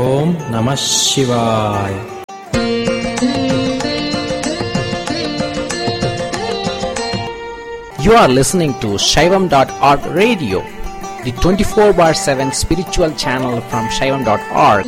ஓம் நம சிவாய் You are listening to Shaivam.org radio, the 24 bar 7 spiritual channel from Shaivam.org.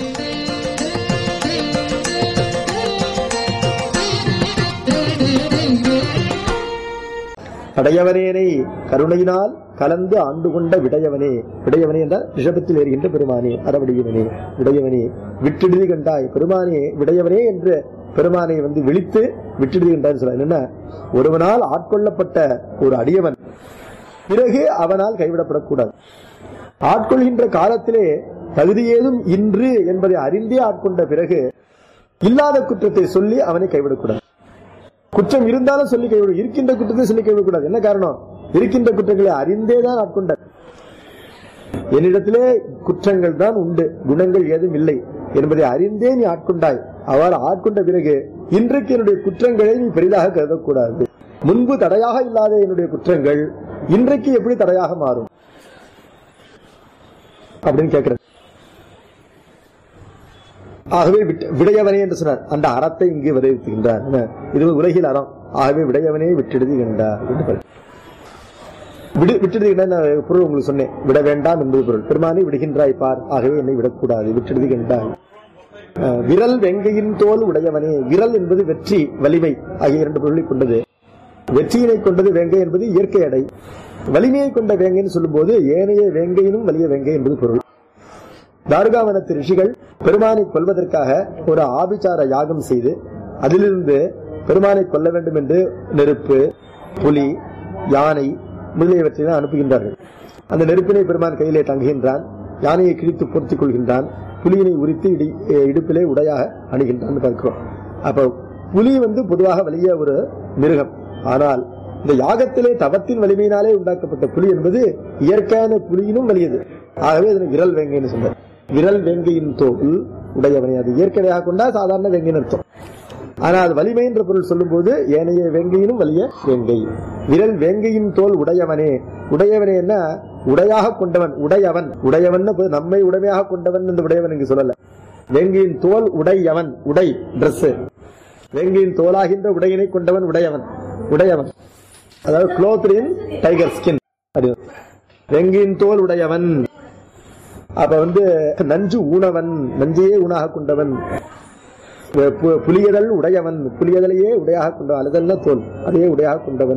படையவனேனை கருணையினால் கலந்து ஆண்டு கொண்ட விடையவனே விடையவனே என்றால் ரிஷபத்தில் ஏறுகின்ற பெருமானே அறவடியவனே விடையவனே விட்டிடுதி கண்டாய் பெருமானே விடையவனே என்று பெருமானை வந்து விழித்து விட்டிடுதி கண்டாய் சொல்ல என்னன்னா ஒருவனால் ஆட்கொள்ளப்பட்ட ஒரு அடியவன் பிறகு அவனால் கைவிடப்படக்கூடாது ஆட்கொள்கின்ற காலத்திலே தகுதி ஏதும் இன்று என்பதை அறிந்தே ஆட்கொண்ட பிறகு இல்லாத குற்றத்தை சொல்லி அவனை கைவிடக்கூடாது குற்றம் இருந்தாலும் சொல்லி கைவிடும் இருக்கின்ற குற்றத்தை சொல்லி கைவிடக்கூடாது என்ன காரணம் இருக்கின்ற குற்றங்களை அறிந்தேதான் ஆட்கொண்டார் என்னிடத்திலே குற்றங்கள் தான் உண்டு குணங்கள் ஏதும் இல்லை என்பதை அறிந்தே நீ ஆட்கொண்டாய் அவ்வாறு ஆட்கொண்ட பிறகு இன்றைக்கு என்னுடைய குற்றங்களை நீ பெரிதாக கருதக்கூடாது முன்பு தடையாக இல்லாத என்னுடைய குற்றங்கள் இன்றைக்கு எப்படி தடையாக மாறும் அப்படின்னு கேட்கிறேன் ஆகவே விட்ட- விடையவனே என்று சொன்னார் அந்த அறத்தை இங்கு விளைவித்துகின்றார் என்ன? இது உலகில் அறம் ஆகவே விடையவனே விட்டெழுதி கண்டார் என்று பொருள். விடு விட்டெழுதி கண்டார் பொருள் உங்களுக்கு சொன்னேன் விட வேண்டாம் என்பது பொருள் பெருமானை விடுகின்றாய் பார் ஆகவே என்னை விடக்கூடாது விட்டெழுதி கண்டாய் அஹ், விரல் வெங்கையின் தோல் உடையவனே விரல் என்பது வெற்றி வலிமை ஆகிய இரண்டு பொருளை கொண்டது வெற்றியினை கொண்டது வேங்கை என்பது இயற்கை அடை வலிமையை கொண்ட வேங்கைன்னு சொல்லும்போது ஏனைய வேங்கையினும் வலிய வேங்கை என்பது பொருள் தார்காவனத்து ரிஷிகள் பெருமானை கொல்வதற்காக ஒரு ஆபிச்சார யாகம் செய்து அதிலிருந்து பெருமானை கொல்ல வேண்டும் என்று நெருப்பு புலி யானை முதலியவற்றை அனுப்புகின்றார்கள் அந்த நெருப்பினை பெருமான் கையிலே தங்குகின்றான் யானையை கிழித்து பொருத்திக் கொள்கின்றான் புலியினை உரித்து இடி இடுப்பிலே உடையாக அணுகின்றான் பார்க்கிறோம் அப்ப புலி வந்து பொதுவாக வலிய ஒரு மிருகம் ஆனால் இந்த யாகத்திலே தவத்தின் வலிமையினாலே உண்டாக்கப்பட்ட புலி என்பது இயற்கையான புலியினும் வலியது ஆகவே அதனை விரல் வேங்கைன்னு சொன்னார் விரல் வேங்கையின் தோல் உடையவனை அது இயற்கையாக கொண்டா சாதாரண வேங்கைன்னு அர்த்தம் ஆனால் அது வலிமை என்ற பொருள் சொல்லும்போது ஏனைய வேங்கையினும் வலிய வேங்கை விரல் வேங்கையின் தோல் உடையவனே உடையவனே என்ன உடையாக கொண்டவன் உடையவன் உடையவன் நம்மை உடைமையாக கொண்டவன் என்று உடையவன் இங்கு சொல்லல வேங்கையின் தோல் உடையவன் உடை Dress வேங்கையின் தோலாகின்ற உடையினை கொண்டவன் உடையவன் உடையவன் அதாவது குளோத்ரின் டைகர் ஸ்கின் வெங்கின் தோல் உடையவன் அப்ப வந்து நஞ்சு ஊனவன் நஞ்சையே ஊனாக கொண்டவன் பு- புலியதல் உடையவன் புலியதலையே உடையாக கொண்டவன் அழுதல்னா தோல் அதையே உடையாக கொண்டவன்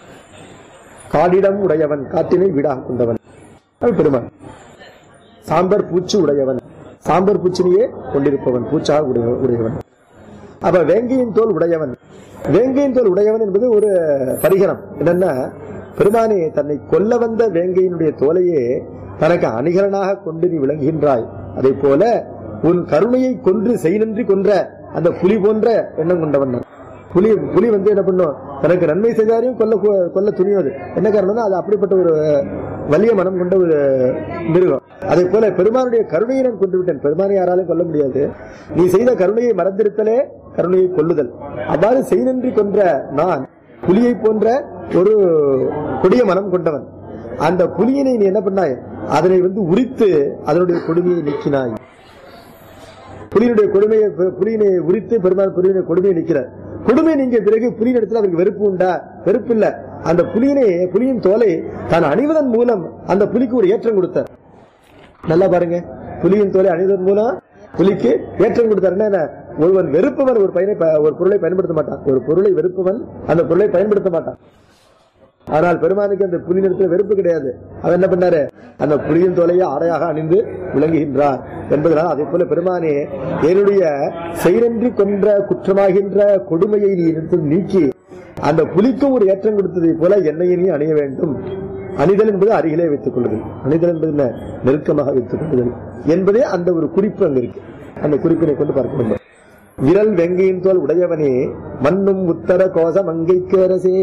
காடிடம் உடையவன் காட்டினை வீடாக கொண்டவன் அது பெருமான் சாம்பர் பூச்சி உடையவன் சாம்பர் பூச்சினையே கொண்டிருப்பவன் பூச்சாக உடைய- உடையவன் அப்ப வேங்கையின் தோல் உடையவன் வேங்கையின் தோல் உடையவன் என்பது ஒரு பரிகரம் என்னன்னா பெருமானே தன்னை கொல்ல வந்த வேங்கையினுடைய தோலையே தனக்கு அணிகலனாக கொண்டு நீ விளங்குகின்றாய் அதே போல உன் கருணையை கொன்று செய்நன்றி கொன்ற அந்த புலி போன்ற எண்ணம் கொண்டவன் நான். புலி புலி வந்து என்ன பண்ணும் தனக்கு நன்மை செய்தாரையும் கொல்ல கொல்ல துணியும் அது என்ன காரணம்னா அது அப்படிப்பட்ட ஒரு வலிய மனம் கொண்ட ஒரு மிருகம் அதே போல பெருமானுடைய கருணையை நான் கொண்டு விட்டேன் பெருமானை யாராலும் கொல்ல முடியாது நீ செய்த கருணையை மறந்திருத்தலே கருணையை கொல்லுதல் அவ்வாறு செய்தன்றி கொன்ற நான் புலியை போன்ற ஒரு கொடிய மனம் கொண்டவன் அந்த புலியினை நீ என்ன பண்ணாய் அதனை வந்து உரித்து அதனுடைய கொடுமையை நீக்கினாய் புலியினுடைய கொடுமையை புலியினை உரித்து பெருமாள் புலியினுடைய கொடுமையை நிற்கிறார் கொடுமை நீங்க பிறகு புலியின் இடத்துல அவருக்கு வெறுப்பு உண்டா வெறுப்பு இல்ல அந்த புலியினை புலியின் தோலை தான் அணிவதன் மூலம் அந்த புலிக்கு ஒரு ஏற்றம் கொடுத்தார் நல்லா பாருங்க புலியின் தோலை அணிவதன் மூலம் புலிக்கு ஏற்றம் கொடுத்தார் என்ன ஒருவன் வெறுப்பவன் ஒரு பயனை ப- ஒரு பொருளை பயன்படுத்த மாட்டான் ஒரு பொருளை வெறுப்பவன் அந்த பொருளை பயன்படுத்த மாட்டான் ஆனால் பெருமானுக்கு அந்த புலி நிறத்தில் வெறுப்பு கிடையாது அவன் என்ன பண்ணாரு அந்த புலியின் தோலையை ஆடையாக அணிந்து விளங்குகின்றார் என்பதனால் அதே போல பெருமானே என்னுடைய செயலன்றி கொன்ற குற்றமாகின்ற கொடுமையை நீ எடுத்து நீக்கி அந்த புலிக்கும் ஒரு ஏற்றம் கொடுத்ததை போல என்னையை நீ அணிய வேண்டும் அணிதல் என்பது அருகிலே வைத்துக் கொள்ளுதல் அணிதல் என்பது என்ன நெருக்கமாக வைத்துக் கொள்ளுதல் என்பதே அந்த ஒரு குறிப்பு அங்க இருக்கு அந்த குறிப்பினை கொண்டு பார்க்க வேண்டும் விரல் வெங்கையின் தோல் உடையவனே மண்ணும் உத்தர கோச மங்கைக்கு அரசே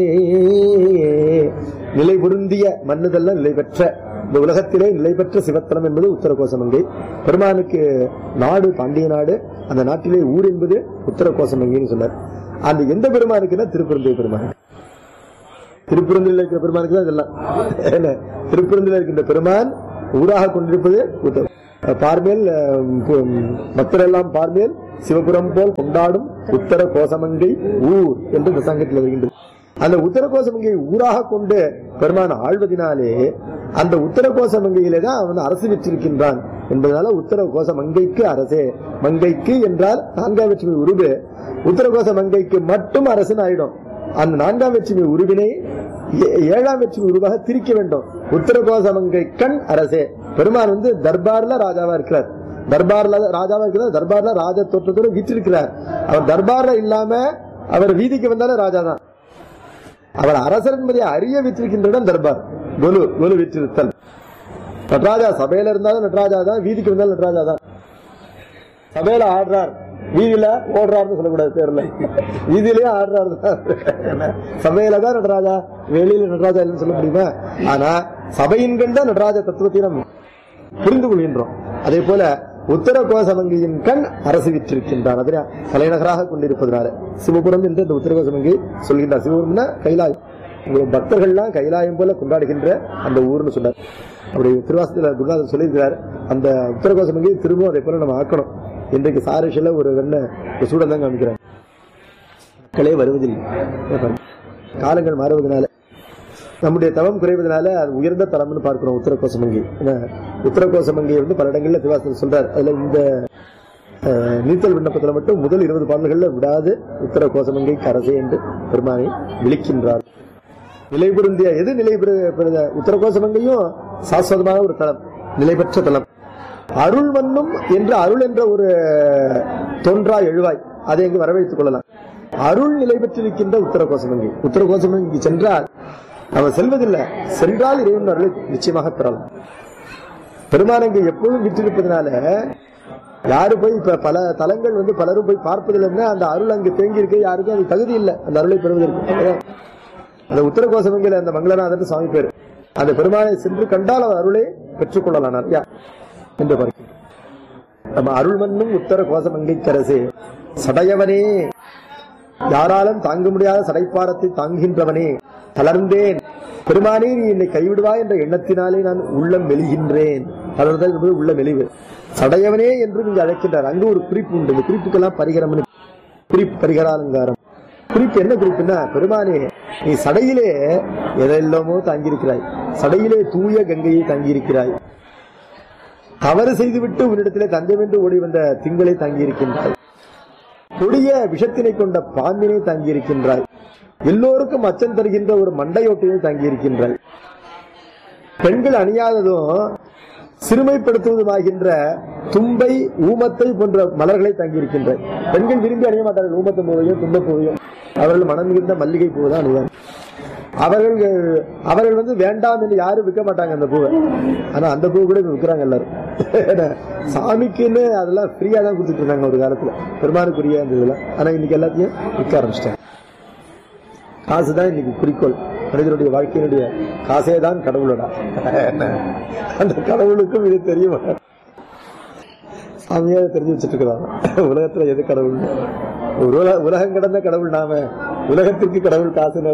நிலை பொருந்திய மண்ணுதல்ல நிலை பெற்ற இந்த உலகத்திலே நிலை பெற்ற சிவத்தலம் என்பது உத்தர கோசமங்கை பெருமானுக்கு நாடு பாண்டிய நாடு அந்த நாட்டிலே ஊர் என்பது உத்தர கோசமங்கைன்னு சொன்னார் அந்த எந்த பெருமானுக்குன்னா திருப்பெருந்தை பெருமான் திருப்பெருந்தில் இருக்கிற பெருமானுக்கு தான் இதெல்லாம் என்ன? திருப்பெருந்தில் இருக்கின்ற பெருமான் ஊராக கொண்டிருப்பது உத்தரம் பார்மேல் அஹ், பு- பக்தரெல்லாம் பார்மேல் சிவபுரம் போல் கொண்டாடும் உத்தர கோசமங்கை ஊர் என்று இந்த சங்கத்தில் வருகின்றது அந்த உத்தர கோசமங்கை ஊராக கொண்டு பெருமான் ஆழ்வதினாலே அந்த உத்தர கோசமங்கையிலே தான் அவன் அரசு பெற்றிருக்கின்றான் என்பதனால உத்தர கோச மங்கைக்கு அரசே மங்கைக்கு என்றால் நான்காம் வெற்றுமை உருவு உத்தர கோச மங்கைக்கு மட்டும் அரசுன்னு ஆயிடும் அந்த நான்காம் வெற்றுமை உருவினை ஏ- ஏழாம் வெற்றி உருவாக திரிக்க வேண்டும் உத்தரகோசமங்கை கண் அரசே பெருமான் வந்து தர்பார்ல ராஜாவா இருக்கிறார் தர்பார்ல ராஜாவா இருக்கிறார் தர்பார்ல ராஜ தோற்றத்தோடு வீற்றிருக்கிறார் அவர் தர்பார்ல இல்லாம அவர் வீதிக்கு வந்தாலே ராஜா தான் அவர் அரசர் என்பதை அறிய வீற்றிருக்கின்ற இடம் தர்பார் கொலு கொலு வீற்றிருத்தல் நடராஜா சபையில இருந்தாலும் நடராஜா தான் வீதிக்கு வந்தாலும் நடராஜா தான் சபையில ஆடுறார் வீதியில ஓடுறாருன்னு சொல்லக்கூடாது பேர்ல வீதியிலேயே ஆடுறாரு தான். சபையில தான் நடராஜா வெளியில நடராஜா இல்லைன்னு சொல்ல முடியுமா ஆனா சபையின் கண்ட நடராஜ தத்துவத்தை நாம் புரிந்து கொள்கின்றோம் அதே போல உத்தர கோசமங்கியின் கண் அரசு விற்றிருக்கின்றான் அதனை தலைநகராக கொண்டிருப்பதனால சிவபுரம் என்று இந்த உத்தர கோசமங்கி சொல்கின்றார் சிவபுரம்னா கைலாயம் உங்கள் பக்தர்கள்லாம் கைலாயம் போல கொண்டாடுகின்ற அந்த ஊர்னு சொன்னார் அப்படி திருவாசத்துல குருநாதர் சொல்லியிருக்கிறார் அந்த உத்தர கோசமங்கி திரும்பவும் அதே போல நம்ம ஆக்கணும் இன்றைக்கு சாரிஷில ஒரு வெண்ண ஒரு சூழல் தான் காமிக்கிறார் மக்களே வருவதில்லை காலங்கள் மாறுவதனால நம்முடைய தவம் குறைவதனால அது உயர்ந்த தரம்னு பார்க்கிறோம் உத்தர கோசமங்கி ஏன்னா, உத்தர கோசமங்கி வந்து பல இடங்கள்ல திருவாசகர் சொல்றார் அதுல இந்த அஹ், நீத்தல் விண்ணப்பத்துல மட்டும் முதல் இருபது பாடல்கள்ல விடாது உத்தர கோசமங்கை அரசே என்று பெருமானை விழிக்கின்றார் நிலை பொருந்திய எது நிலை பெறு- பெறுத உத்தர கோசமங்கையும் சாஸ்வதமான ஒரு தலம் நிலை பெற்ற தலம் அருள் வண்ணும் என்று அருள் என்ற ஒரு தோன்றா எழுவாய் அதை இங்கு வரவழைத்துக் கொள்ளலாம் அருள் நிலை பெற்றிருக்கின்ற உத்தர கோசமங்கை உத்தர கோசமங்கி சென்றால் அவன் செல்வதில்லை சென்றால் இறைவன் அருளை நிச்சயமாக பெறலாம் பெருமானங்க எப்பொழுதும் விற்றிருப்பதனால யாரு போய் இப்ப பல தலங்கள் வந்து பலரும் போய் பார்ப்பதில்லைன்னா அந்த அருள் அங்கு தேங்கி இருக்க யாருக்கும் அது தகுதி இல்லை அந்த அருளை பெறுவதற்கு அவ்வளவுதான். அந்த உத்தர கோசமங்கில அந்த மங்களநாதன் சுவாமி பேர் அந்த பெருமானை சென்று கண்டால் அவர் அருளை பெற்றுக்கொள்ளலாம் நிறையா என்று பார்க்கிறோம் நம்ம அருள்மன்னும் உத்தர கோசமங்கைக்கரசே சடையவனே யாராலும் தாங்க முடியாத சடைப்பாரத்தை தாங்குகின்றவனே தளர்ந்தேன் பெருமானே நீ என்னை கைவிடுவாய் என்ற எண்ணத்தினாலே நான் உள்ளம் மெலிகின்றேன் தளர்தல் என்பது உள்ள மெலிவு சடையவனே என்று நீங்க அழைக்கின்றார் அங்கு ஒரு குறிப்பு உண்டு இந்த குறிப்புக்கெல்லாம் பரிகரம்னு குறிப்பு பரிகராலங்காரம் குறிப்பு என்ன குறிப்புன்னா பெருமானே நீ சடையிலே எதெல்லாமோ தாங்கியிருக்கிறாய் சடையிலே தூய கங்கையை தாங்கியிருக்கிறாய் தவறு செய்துவிட்டு உன்னிடத்திலே தஞ்சமென்று ஓடி வந்த திங்களை தாங்கியிருக்கின்றாய் கொடிய விஷத்தினை கொண்ட பாம்பினை தாங்கியிருக்கின்றாய் எல்லோருக்கும் அச்சம் தருகின்ற ஒரு மண்டையோட்டினை தாங்கியிருக்கின்றாய் பெண்கள் அணியாததும் சிறுமைப்படுத்துவதுமாகின்ற தும்பை ஊமத்தை போன்ற மலர்களை தாங்கியிருக்கின்றாய் பெண்கள் விரும்பி அணிய மாட்டார்கள் ஊமத்தை பூவையும் தும்பை பூவையும் அவர்கள் மனம் மிகுந்த மல்லிகை பூவை தான் அணிவார் அவர்கள் அவர்கள் வந்து வேண்டாம் என்று யாரும் விற்க மாட்டாங்க அந்த பூவை ஆனா அந்த பூ கூட இப்ப விற்கிறாங்க எல்லாரும் ஏன்னா, சாமிக்குன்னு அதெல்லாம் ஃப்ரீயா தான் கொடுத்துட்டு இருந்தாங்க ஒரு காலத்துல பெருமானுக்குரிய அந்த இதெல்லாம் ஆனா இன்னைக்கு எல்லாத்தையும் விற்க ஆரம்பிச்சிட்டாங்க காசுதான் இன்னைக்கு குறிக்கோள் மனிதனுடைய வாழ்க்கையினுடைய காசே தான் கடவுளடா அந்த கடவுளுக்கும் இது தெரியும் சாமியா அதை தெரிஞ்சு வச்சுட்டு இருக்கிறாங்க உலகத்துல எது கடவுள் உலக உலகம் கடந்த கடவுள் நாம உலகத்திற்கு கடவுள் காசுன்னு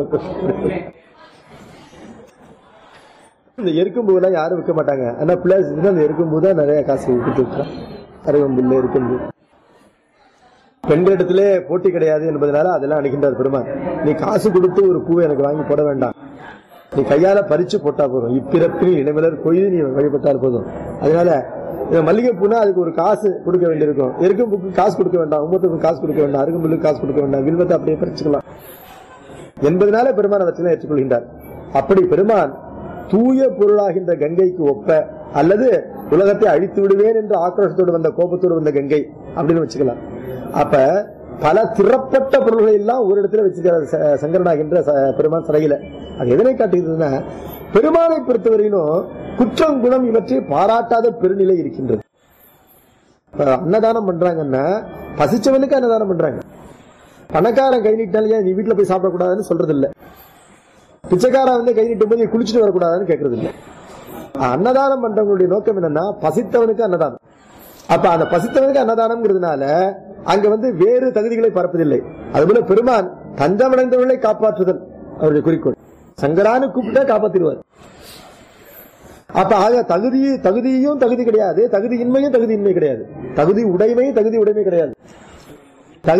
இந்த எருக்கும் எல்லாம் யாரும் விற்க மாட்டாங்க ஆனா பிள்ளையார் செஞ்சுட்டு அந்த எருக்கும் தான் நிறைய காசு கொடுத்து விட்டுறான் அருகம்புல்ல இருக்கும் பெண்களிடத்திலே போட்டி கிடையாது என்பதனால அதெல்லாம் அணுகின்றார் பெருமான் நீ காசு கொடுத்து ஒரு பூவை எனக்கு வாங்கி போட வேண்டாம் நீ கையால பறிச்சு போட்டா போதும் இப்பிறப்பில் இளமலர் கொய்து நீ வழிபட்டால் போதும் அதனால இந்த மல்லிகை பூனா அதுக்கு ஒரு காசு கொடுக்க வேண்டியிருக்கும் எருக்கும் பூக்கு காசு கொடுக்க வேண்டாம் உமத்துக்கு காசு கொடுக்க வேண்டாம் அருகம்புல்லுக்கு காசு கொடுக்க வேண்டாம் வில்வத்தை அப்படியே பறிச்சுக்கலாம் என்பதனால பெருமான் அவற்றை ஏற்றுக்கொள்கின்றார் அப்படி பெருமான் தூய பொருளாகின்ற கங்கைக்கு ஒப்ப அல்லது உலகத்தை அழித்து விடுவேன் என்று ஆக்ரோஷத்தோடு வந்த கோபத்தோடு வந்த கங்கை அப்படின்னு வச்சுக்கலாம் அப்ப பல திறப்பட்ட பொருள்களை எல்லாம் ஒரு இடத்துல வச்சுக்கிறார் ச- சங்கரனாகின்ற ச- பெருமான் சிறையில அது எதனை காட்டுகிறதுன்னா பெருமானை பொறுத்தவரையிலும் குற்றம் குணம் இவற்றை பாராட்டாத பெருநிலை இருக்கின்றது இப்ப அன்னதானம் பண்றாங்கன்னா பசிச்சவனுக்கு அன்னதானம் பண்றாங்க பணக்காரன் கை நீட்டாலே நீ வீட்டுல போய் சாப்பிடக்கூடாதுன்னு சொல்றது இல்ல பிச்சைக்காரன் வந்து கை நீட்டும் போது நீ குளிச்சுட்டு வரக்கூடாதுன்னு கேட்கறது இல்ல அன்னதானம் பண்றவங்களுடைய நோக்கம் என்னன்னா பசித்தவனுக்கு அன்னதானம் அப்ப அந்த பசித்தவனுக்கு அன்னதானம்ங்கிறதுனால அங்க வந்து வேறு தகுதிகளை பரப்பதில்லை அதுபோல பெருமான் தஞ்சமடைந்தவர்களை காப்பாற்றுதல் அவருடைய குறிக்கோள் சங்கரானு கூப்பிட்டா காப்பாத்திடுவார் அப்ப ஆக தகுதி தகுதியும் தகுதி கிடையாது தகுதியின்மையும் தகுதியின்மை கிடையாது தகுதி உடைமை தகுதி உடைமை கிடையாது